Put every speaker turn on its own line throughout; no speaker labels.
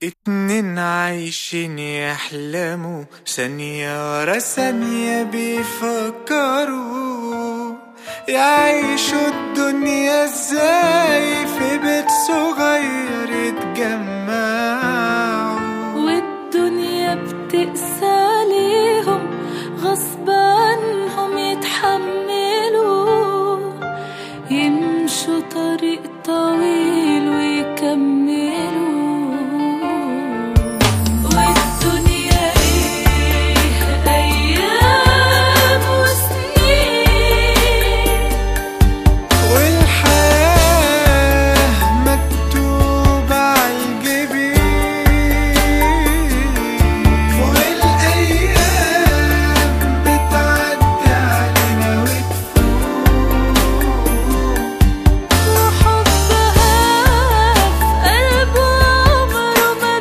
اتنين عايشين يحلموا ثانية ورا ثانية بيفكروا يعيشوا الدنيا ازاي في بيت صغير يتجمعوا
والدنيا بتقسى عليهم غصب عنهم يتحملوا يمشوا طريق طويل ويكملوا والدنيا ايه ايام وسنين
والحياة مكتوبة عالجبين والأيام بتعدي علينا وتفوت
وحبها في قلبه عمره ما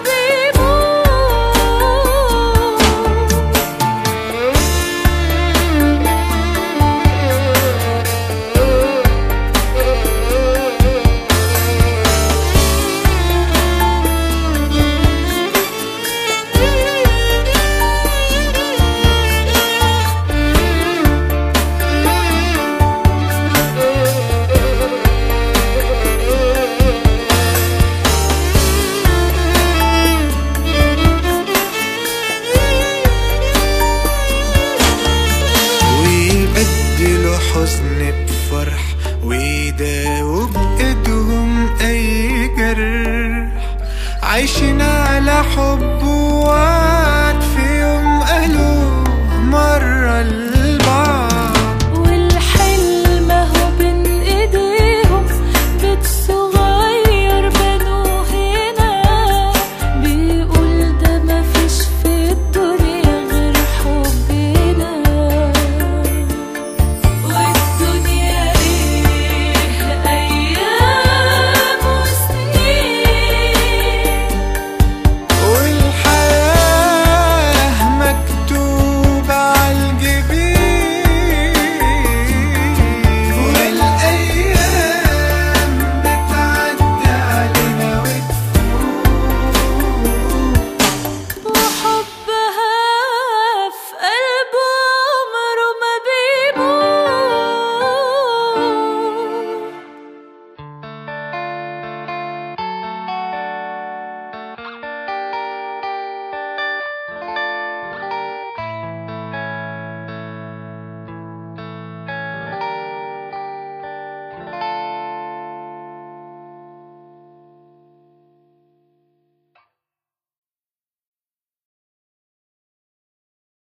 ويبدلوا حزن بفرح ويداووا بإيدهم أي جرح عايشين على حب وعد